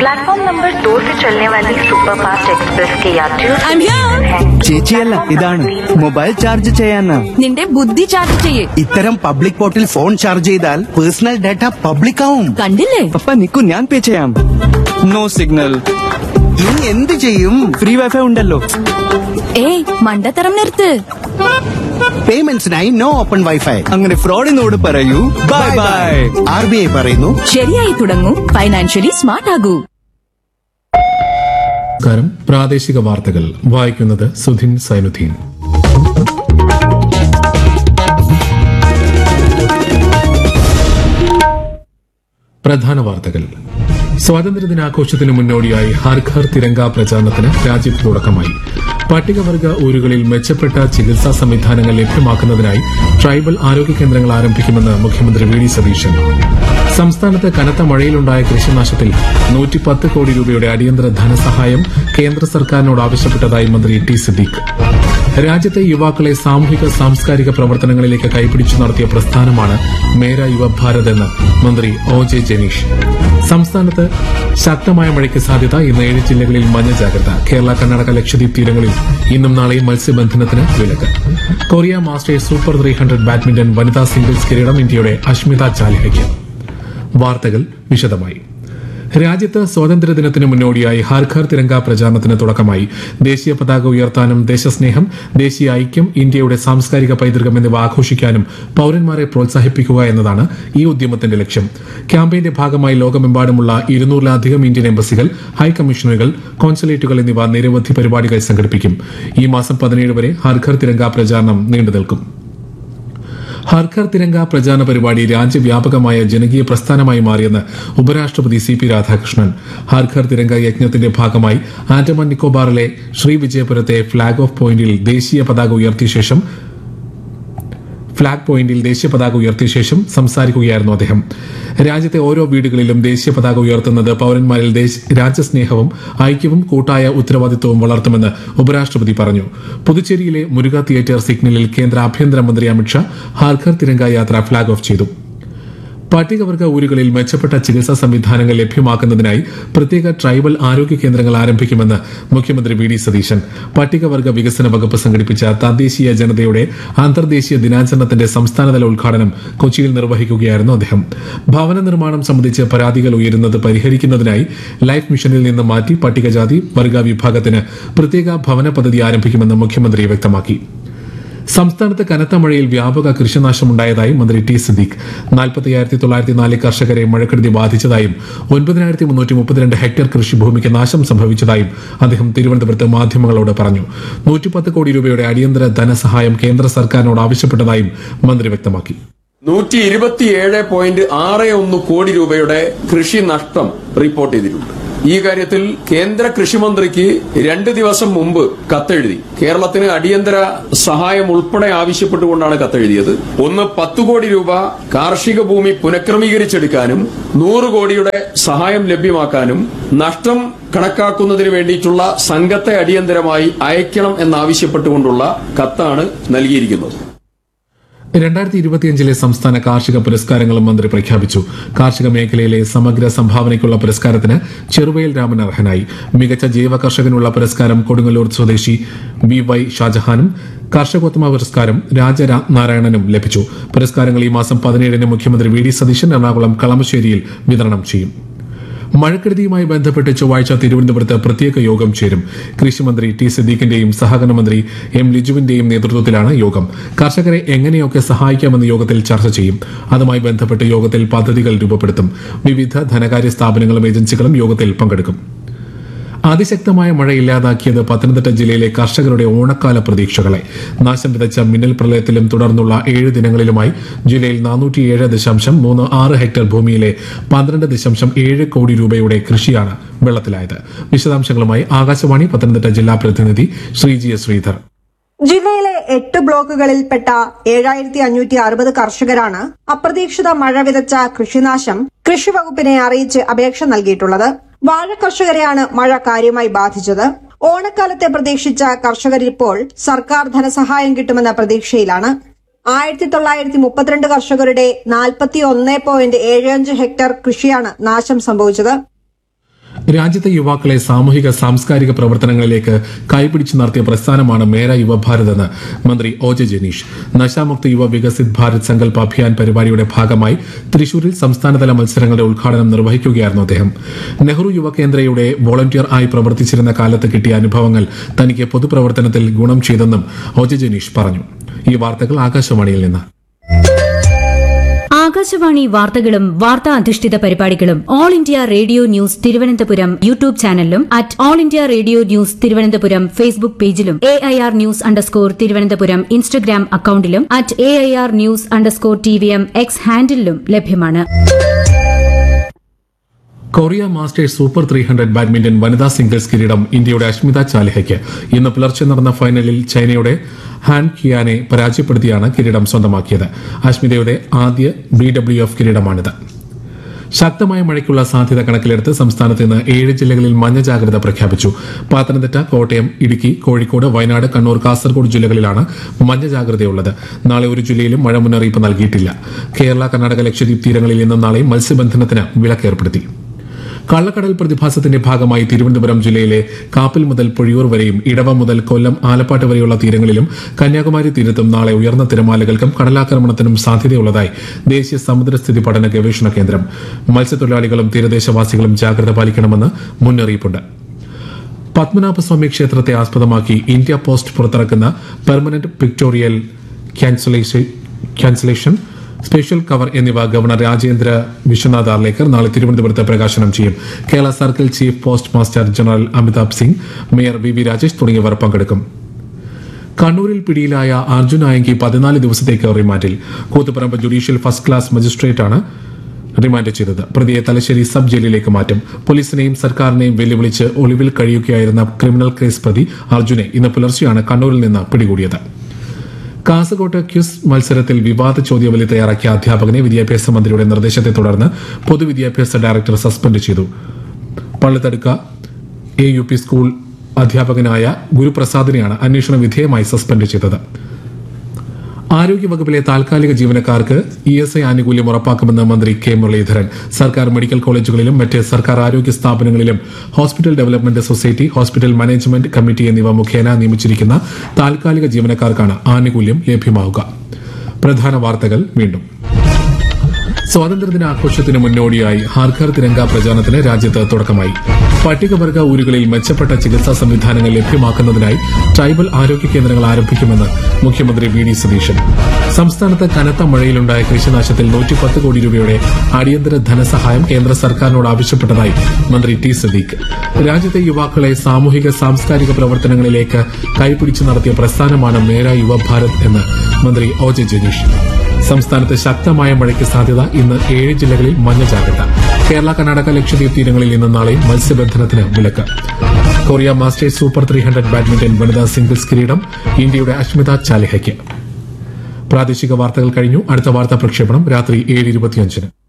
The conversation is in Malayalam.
प्लेटफॉर्म नंबर दो से चलने वाली सुपर फास्ट एक्सप्रेस के यात्रियों से I'm here. है ചേച്ചിയല്ല ഇതാണ് മൊബൈൽ ചാർജ് ചെയ്യാനാ നിന്റെ ബുദ്ധി ചാർജ് ചെയ്യേ ഇത്തരം പബ്ലിക് പോർട്ടിൽ ഫോൺ ചാർജ് ചെയ്താൽ പേഴ്സണൽ ഡാറ്റ പബ്ലിക് ആവും കണ്ടില്ലേ പപ്പ നിക്കു ഞാൻ പേ ചെയ്യാം നോ സിഗ്നൽ ഇനി എന്ത് ചെയ്യും ഫ്രീ വൈഫൈ ഉണ്ടല്ലോ ഏയ് മണ്ടത്തരം നിർത്ത് പേയ്മെന്റ്സിനായി നോ ഓപ്പൺ വൈഫൈ അങ്ങനെ ഫ്രോഡിനോട് പറയൂ bye bye R B I പറയുന്നു ശരിയായി തുടങ്ങൂ ഫൈനാൻഷ്യലി സ്മാർട്ട് ആകൂ നമസ്കാരം പ്രാദേശിക വാർത്തകൾ വായിക്കുന്നത് സുധിൻ സൈനുദ്ദീൻ പ്രധാന വാർത്തകൾ സ്വാതന്ത്ര്യദിനാഘോഷത്തിന് മുന്നോടിയായി ഹർ ഘർ തിരങ്ക പ്രചാരണത്തിന് രാജ്യത്ത് തുടക്കമായി പട്ടികവർഗ ഊരുകളിൽ മെച്ചപ്പെട്ട ചികിത്സാ സംവിധാനങ്ങൾ ലഭ്യമാക്കുന്നതിനായി ട്രൈബൽ ആരോഗ്യ കേന്ദ്രങ്ങൾ ആരംഭിക്കുമെന്ന് മുഖ്യമന്ത്രി വി ഡി സതീശൻ സംസ്ഥാനത്ത് കനത്ത മഴയിലുണ്ടായ കൃഷിനാശത്തിൽ നൂറ്റിപ്പത്ത് കോടി രൂപയുടെ അടിയന്തര ധനസഹായം കേന്ദ്ര സർക്കാരിനോട് ആവശ്യപ്പെട്ടതായി മന്ത്രി ടി സിദ്ദീഖ് രാജ്യത്തെ യുവാക്കളെ സാമൂഹിക സാംസ്കാരിക പ്രവർത്തനങ്ങളിലേക്ക് കൈപിടിച്ചു നടത്തിയ പ്രസ്ഥാനമാണ് മേര യുവ ഭാരത് എന്ന് മന്ത്രി ഒ ജെ ജനീഷ് സംസ്ഥാനത്ത് ശക്തമായ മഴയ്ക്ക് സാധ്യത ഇന്ന് ഏഴ് ജില്ലകളിൽ മഞ്ഞ ജാഗ്രത കേരള കർണാടക ലക്ഷദ്വീപ് തീരങ്ങളിൽ ഇന്നും നാളെയും മത്സ്യബന്ധനത്തിന് വിലക്ക് Korea masters super three hundred badminton വനിതാ സിംഗിൾസ് കിരീടം ഇന്ത്യയുടെ അഷ്മിത ചാലിഹയ്ക്ക് വാർത്തകൾ വിശദമായി രാജ്യത്ത് സ്വാതന്ത്ര്യദിനത്തിന് മുന്നോടിയായി ഹർ ഘർ തിരങ്ക പ്രചാരണത്തിന് തുടക്കമായി ദേശീയ പതാക ഉയർത്താനും ദേശസ്നേഹം ദേശീയ ഐക്യം ഇന്ത്യയുടെ സാംസ്കാരിക പൈതൃകം എന്നിവ ആഘോഷിക്കാനും പൌരന്മാരെ പ്രോത്സാഹിപ്പിക്കുക എന്നതാണ് ഈ ഉദ്യമത്തിന്റെ ലക്ഷ്യം ക്യാമ്പയിന്റെ ഭാഗമായി ലോകമെമ്പാടുമുള്ള ഇരുന്നൂറിലധികം ഇന്ത്യൻ എംബസികൾ ഹൈക്കമ്മീഷനുകൾ കോൺസുലേറ്റുകൾ എന്നിവ നിരവധി പരിപാടികൾ സംഘടിപ്പിക്കും ഈ മാസം പതിനേഴ് വരെ ഹർ ഘർ തിരങ്ക പ്രചാരണം നീണ്ടുനിൽക്കും ഹർഘർ തിരങ്ക പ്രചാരണ പരിപാടി രാജ്യവ്യാപകമായ ജനകീയ പ്രസ്ഥാനമായി മാറിയെന്ന് ഉപരാഷ്ട്രപതി സി പി രാധാകൃഷ്ണൻ ഹർഘർ തിരങ്ക യജ്ഞത്തിന്റെ ഭാഗമായി ആൻഡമാൻ നിക്കോബാറിലെ ശ്രീവിജയപുരത്തെ ഫ്ളാഗ് ഓഫ് പോയിന്റിൽ ദേശീയ പതാക ഉയർത്തിയ ശേഷം ഫ്ളാഗ് പോയിന്റിൽ ദേശീയ പതാക ഉയർത്തിയ ശേഷം സംസാരിക്കുകയായിരുന്നു അദ്ദേഹം രാജ്യത്തെ ഓരോ വീടുകളിലും ദേശീയ പതാക ഉയർത്തുന്നത് പൌരന്മാരിൽ ദേശ- രാജ്യസ്നേഹവും ഐക്യവും കൂട്ടായ ഉത്തരവാദിത്വവും വളർത്തുമെന്ന് ഉപരാഷ്ട്രപതി പറഞ്ഞു പുതുച്ചേരിയിലെ മുരുക തിയേറ്റർ സിഗ്നലിൽ കേന്ദ്ര ആഭ്യന്തരമന്ത്രി അമിത്ഷാ ഹാർഘർ തിരങ്ക യാത്ര ഫ്ളാഗ് ഓഫ് ചെയ്തു പട്ടികവർഗ ഊരുകളിൽ മെച്ചപ്പെട്ട ചികിത്സാ സംവിധാനങ്ങൾ ലഭ്യമാക്കുന്നതിനായി പ്രത്യേക ട്രൈബൽ ആരോഗ്യ കേന്ദ്രങ്ങൾ ആരംഭിക്കുമെന്ന് മുഖ്യമന്ത്രി വി ഡി സതീശൻ പട്ടികവർഗ വികസന വകുപ്പ് സംഘടിപ്പിച്ച തദ്ദേശീയ ജനതയുടെ അന്തർദേശീയ ദിനാചരണത്തിന്റെ സംസ്ഥാനതല ഉദ്ഘാടനം കൊച്ചിയിൽ നിർവഹിക്കുകയായിരുന്നു അദ്ദേഹം ഭവന നിർമ്മാണം സംബന്ധിച്ച് പരാതികൾ ഉയരുന്നത് പരിഹരിക്കുന്നതിനായി ലൈഫ് മിഷനിൽ നിന്ന് മാറ്റി പട്ടികജാതി വർഗ വിഭാഗത്തിന് പ്രത്യേക ഭവന പദ്ധതി ആരംഭിക്കുമെന്ന് മുഖ്യമന്ത്രി വ്യക്തമാക്കി സംസ്ഥാനത്ത് കനത്ത മഴയിൽ വ്യാപക കൃഷിനാശമുണ്ടായതായി മന്ത്രി ടി സിദ്ദീഖ് നാൽപ്പത്തിയായിരത്തി തൊള്ളായിരത്തി നാല് കർഷകരെ മഴക്കെടുതി ബാധിച്ചതായും ഒൻപതിനായിരത്തി മുന്നൂറ്റി മുപ്പത്തിരണ്ട് ഹെക്ടർ കൃഷിഭൂമിക്ക് നാശം സംഭവിച്ചതായും അദ്ദേഹം തിരുവനന്തപുരത്ത് മാധ്യമങ്ങളോട് പറഞ്ഞു നൂറ്റിപ്പത്ത് കോടി രൂപയുടെ അടിയന്തര ധനസഹായം കേന്ദ്ര സർക്കാരിനോട് ആവശ്യപ്പെട്ടതായും മന്ത്രി വ്യക്തമാക്കി നൂറ്റി ഇരുപത്തിയേഴ് പോയിന്റ് ആറ് ഒന്ന് കോടി രൂപയുടെ കൃഷി നഷ്ടം റിപ്പോർട്ട് ചെയ്തിട്ടുണ്ട് ഈ കാര്യത്തിൽ കേന്ദ്ര കൃഷിമന്ത്രിക്ക് രണ്ട് ദിവസം മുമ്പ് കത്തെഴുതി കേരളത്തിന് അടിയന്തര സഹായം ഉൾപ്പെടെ ആവശ്യപ്പെട്ടുകൊണ്ടാണ് കത്തെഴുതിയത് ഒന്ന് പത്ത് കോടി രൂപ കാർഷിക ഭൂമി പുനഃക്രമീകരിച്ചെടുക്കാനും നൂറ് കോടിയുടെ സഹായം ലഭ്യമാക്കാനും നഷ്ടം കണക്കാക്കുന്നതിന് വേണ്ടിയിട്ടുള്ള സംഘത്തെ അടിയന്തരമായി അയക്കണം എന്നാവശ്യപ്പെട്ടുകൊണ്ടുള്ള കത്താണ് നൽകിയിരിക്കുന്നത് രണ്ടായിരത്തി ഇരുപത്തിയഞ്ചിലെ സംസ്ഥാന കാർഷിക പുരസ്കാരങ്ങളും മന്ത്രി പ്രഖ്യാപിച്ചു കാർഷിക മേഖലയിലെ സമഗ്ര സംഭാവനയ്ക്കുള്ള പുരസ്കാരത്തിന് ചെറുവയൽ രാമൻ അർഹനായി മികച്ച ജൈവ കർഷകനുള്ള പുരസ്കാരം കൊടുങ്ങല്ലൂർ സ്വദേശി വി വൈ ഷാജഹാനും കർഷകോത്തമ പുരസ്കാരം രാജനാരായണനും ലഭിച്ചു പുരസ്കാരങ്ങൾ ഈ മാസം പതിനേഴിന് മുഖ്യമന്ത്രി വി ഡി സതീശൻ എറണാകുളം കളമശ്ശേരിയിൽ വിതരണം ചെയ്യും മഴക്കെടുതിയുമായി ബന്ധപ്പെട്ട് ചൊവ്വാഴ്ച തിരുവനന്തപുരത്ത് പ്രത്യേക യോഗം ചേരും കൃഷിമന്ത്രി ടി സിദ്ദീഖിന്റെയും സഹകരണ മന്ത്രി എം ലിജുവിന്റെയും നേതൃത്വത്തിലാണ് യോഗം കർഷകരെ എങ്ങനെയൊക്കെ സഹായിക്കാമെന്ന് യോഗത്തിൽ ചർച്ച ചെയ്യും അതുമായി ബന്ധപ്പെട്ട് യോഗത്തിൽ പദ്ധതികൾ രൂപപ്പെടുത്തും വിവിധ ധനകാര്യ സ്ഥാപനങ്ങളും ഏജൻസികളും യോഗത്തിൽ പങ്കെടുക്കും അതിശക്തമായ മഴ ഇല്ലാതാക്കിയത് പത്തനംതിട്ട ജില്ലയിലെ കർഷകരുടെ ഓണക്കാല പ്രതീക്ഷകളെ നാശം വിതച്ച മിന്നൽ പ്രളയത്തിലും തുടർന്നുള്ള ഏഴ് ദിനങ്ങളിലുമായി ജില്ലയിൽ നാനൂറ്റിയേഴ് ദശാംശം മൂന്ന് ആറ് ഹെക്ടർ ഭൂമിയിലെ പന്ത്രണ്ട് ദശാംശം ഏഴ് കോടി രൂപയുടെ കൃഷിയാണ് വെള്ളത്തിലായത് വിശദാംശങ്ങളുമായി ആകാശവാണി പത്തനംതിട്ട ജില്ലാ പ്രതിനിധി ശ്രീജി എസ് ശ്രീധർ ജില്ലയിലെ എട്ട് ബ്ലോക്കുകളിൽപ്പെട്ട ഏഴായിരത്തി അഞ്ഞൂറ്റി അറുപത് കർഷകരാണ് അപ്രതീക്ഷിത മഴ വിതച്ച കൃഷിനാശം കൃഷിവകുപ്പിനെ അറിയിച്ച് അപേക്ഷ നൽകിയിട്ടുള്ളത് വാഴ കർഷകരെയാണ് മഴ കാര്യമായി ബാധിച്ചത് ഓണക്കാലത്തെ പ്രതീക്ഷിച്ച കർഷകരിപ്പോൾ സർക്കാർ ധനസഹായം കിട്ടുമെന്ന പ്രതീക്ഷയിലാണ് ആയിരത്തി തൊള്ളായിരത്തി മുപ്പത്തിരണ്ട് കർഷകരുടെ നാൽപ്പത്തി ഒന്ന് പോയിന്റ് ഏഴ് അഞ്ച് ഹെക്ടർ കൃഷിയാണ് നാശം സംഭവിച്ചത് രാജ്യത്തെ യുവാക്കളെ സാമൂഹിക സാംസ്കാരിക പ്രവർത്തനങ്ങളിലേക്ക് കൈപിടിച്ചു നടത്തിയ പ്രസ്ഥാനമാണ് മേര യുവഭാരത് എന്ന് മന്ത്രി ഒ ജെ ജനീഷ് നശാമുക്ത യുവ വികസിത് ഭാരത് സങ്കല്പ അഭിയാൻ പരിപാടിയുടെ ഭാഗമായി തൃശൂരിൽ സംസ്ഥാനതല മത്സരങ്ങളുടെ ഉദ്ഘാടനം നിർവഹിക്കുകയായിരുന്നു അദ്ദേഹം നെഹ്റു യുവകേന്ദ്രയുടെ വോളണ്ടിയർ ആയി പ്രവർത്തിച്ചിരുന്ന കാലത്ത് കിട്ടിയ അനുഭവങ്ങൾ തനിക്ക് പൊതുപ്രവർത്തനത്തിൽ ഗുണം ചെയ്തെന്നും ഒ ജെ ജനീഷ് പറഞ്ഞു ഈ വാർത്തകൾ ആകാശവാണിയിൽ നിന്ന് ആകാശവാണി വാർത്തകളും വാർത്താ അധിഷ്ഠിത പരിപാടികളും all India radio news Thiruvananthapuram YouTube ചാനലിലും at all India radio news Thiruvananthapuram Facebook പേജിലും A I R news underscore Thiruvananthapuram Instagram അക്കൌണ്ടിലും at A I R news underscore T V M X ഹാൻഡിലും ലഭ്യമാണ് Korea masters super three hundred badminton വനിതാ സിംഗിൾസ് കിരീടം ഇന്ത്യയുടെ അഷ്മിത ചാലിഹയ്ക്ക് ഇന്ന് പുലർച്ചെ നടന്ന ഫൈനലിൽ ചൈനയുടെ ഹാൻ കിയാനെ പരാജയപ്പെടുത്തിയാണ് കിരീടം സ്വന്തമാക്കിയത് അഷ്മിതയുടെ ആദ്യ ബി ഡബ്ല്യു എഫ് കിരീടമാണിത് ശക്തമായ മഴയ്ക്കുള്ള സാധ്യത കണക്കിലെടുത്ത് സംസ്ഥാനത്ത് ഇന്ന് ഏഴ് ജില്ലകളിൽ മഞ്ഞ ജാഗ്രത പ്രഖ്യാപിച്ചു പത്തനംതിട്ട കോട്ടയം ഇടുക്കി കോഴിക്കോട് വയനാട് കണ്ണൂർ കാസർഗോഡ് ജില്ലകളിലാണ് മഞ്ഞ ജാഗ്രതയുള്ളത് നാളെ ഒരു ജില്ലയിലും മഴ മുന്നറിയിപ്പ് നൽകിയിട്ടില്ല കേരള കർണാടക ലക്ഷദ്വീപ് തീരങ്ങളിൽ ഇന്നും നാളെയും മത്സ്യബന്ധനത്തിന് വിലക്കേർപ്പെടുത്തി കള്ളക്കടൽ പ്രതിഭാസത്തിന്റെ ഭാഗമായി തിരുവനന്തപുരം ജില്ലയിലെ കാപ്പിൽ മുതൽ പൊഴിയൂർ വരെയും ഇടവ മുതൽ കൊല്ലം ആലപ്പാട്ട് വരെയുള്ള തീരങ്ങളിലും കന്യാകുമാരി തീരത്തും നാളെ ഉയർന്ന തിരമാലകൾക്കും കടലാക്രമണത്തിനും സാധ്യതയുള്ളതായി ദേശീയ സമുദ്രസ്ഥിതി പഠന ഗവേഷണ കേന്ദ്രം മത്സ്യത്തൊഴിലാളികളും തീരദേശവാസികളും ജാഗ്രത പാലിക്കണമെന്ന് മുന്നറിയിപ്പുണ്ട് പത്മനാഭസ്വാമി ക്ഷേത്രത്തെ ആസ്പദമാക്കി ഇന്ത്യ പോസ്റ്റ് പുറത്തിറക്കുന്ന permanent pictorial cancellation special cover എന്നിവ ഗവർണർ രാജേന്ദ്ര വിശ്വനാഥ് ആർലേക്കർ നാളെ തിരുവനന്തപുരത്ത് പ്രകാശനം ചെയ്യും Kerala circle chief post master general Amitabh Singh mayor V V Rajesh തുടങ്ങിയവർ പങ്കെടുക്കും കണ്ണൂരിൽ പിടിയിലായ അർജുൻ ആയങ്കി പതിനാല് ദിവസത്തേക്ക് റിമാൻഡിൽ കൂത്തുപറമ്പ് ജുഡീഷ്യൽ ഫസ്റ്റ് ക്ലാസ് മജിസ്ട്രേറ്റാണ് റിമാൻഡ് ചെയ്തത് പ്രതിയെ തലശ്ശേരി സബ് ജയിലിലേക്ക് മാറ്റും പോലീസിനെയും സർക്കാരിനെയും വെല്ലുവിളിച്ച് ഒളിവിൽ കഴിയുകയായിരുന്ന ക്രിമിനൽ കേസ് പ്രതി അർജുനെ ഇന്ന് പുലർച്ചെയാണ് കണ്ണൂരിൽ നിന്ന് പിടികൂടിയത് കാസർകോട്ട് ക്യുസ് മത്സരത്തിൽ വിവാദ ചോദ്യാവലി തയ്യാറാക്കിയ അധ്യാപകനെ വിദ്യാഭ്യാസ മന്ത്രിയുടെ നിർദ്ദേശത്തെ തുടർന്ന് പൊതുവിദ്യാഭ്യാസ ഡയറക്ടർ സസ്പെൻഡ് ചെയ്തു Pallithadukka A U P school അധ്യാപകനായ ഗുരുപ്രസാദിനെയാണ് അന്വേഷണ വിധേയമായി സസ്പെൻഡ് ചെയ്തത് ആരോഗ്യവകുപ്പിലെ താൽക്കാലിക ജീവനക്കാർക്ക് ഇ എസ് ഐ ആനുകൂല്യം ഉറപ്പാക്കുമെന്ന് മന്ത്രി കെ മുരളീധരൻ സർക്കാർ മെഡിക്കൽ കോളേജുകളിലും മറ്റ് സർക്കാർ ആരോഗ്യ സ്ഥാപനങ്ങളിലും hospital development society hospital management committee എന്നിവ മുഖേന നിയമിച്ചിരിക്കുന്ന താൽക്കാലിക ജീവനക്കാർക്കാണ് ആനുകൂല്യം ലഭ്യമാവുക പ്രധാന വാർത്തകൾ വീണ്ടും സ്വാതന്ത്ര്യദിന ആഘോഷത്തിന് മുന്നോടിയായി ഹാർഘർ തിരങ്ക പ്രചാരണത്തിന് രാജ്യത്ത് തുടക്കമായി പട്ടികവർഗ ഊരുകളിൽ മെച്ചപ്പെട്ട ചികിത്സാ സംവിധാനങ്ങൾ ലഭ്യമാക്കുന്നതിനായി ട്രൈബൽ ആരോഗ്യ കേന്ദ്രങ്ങൾ ആരംഭിക്കുമെന്ന് മുഖ്യമന്ത്രി വി ഡി സതീശൻ സംസ്ഥാനത്ത് കനത്ത മഴയിലുണ്ടായ കൃഷിനാശത്തിൽ നൂറ്റിപ്പത്ത് കോടി രൂപയുടെ അടിയന്തര ധനസഹായം കേന്ദ്ര സർക്കാരിനോട് ആവശ്യപ്പെട്ടതായി മന്ത്രി ടി സദീഖ് രാജ്യത്തെ യുവാക്കളെ സാമൂഹിക സാംസ്കാരിക പ്രവർത്തനങ്ങളിലേക്ക് കൈപിടിച്ചു നടത്തിയ പ്രസ്ഥാനമാണ് മേര യുവഭാരത് എന്ന് മന്ത്രി ഒ ജെ ജനീഷ് സംസ്ഥാനത്ത് ശക്തമായ മഴയ്ക്ക് സാധ്യത ഇന്ന് ഏഴ് ജില്ലകളിൽ മഞ്ഞ ജാഗ്രത കേരള കർണാടക ലക്ഷദ്വീപ് തീരങ്ങളിൽ ഇന്ന് നാളെയും മത്സ്യബന്ധനത്തിന് വിലക്ക് Korea masters super three hundred badminton വനിതാ സിംഗിൾസ് കിരീടം ഇന്ത്യയുടെ അഷ്മിത ചാലിഹയ്ക്ക് പ്രാദേശിക വാർത്തകൾ കഴിഞ്ഞു അടുത്ത വാർത്താ പ്രക്ഷേപണം രാത്രി ഏഴ് ഇരുപത്തിയഞ്ചിന്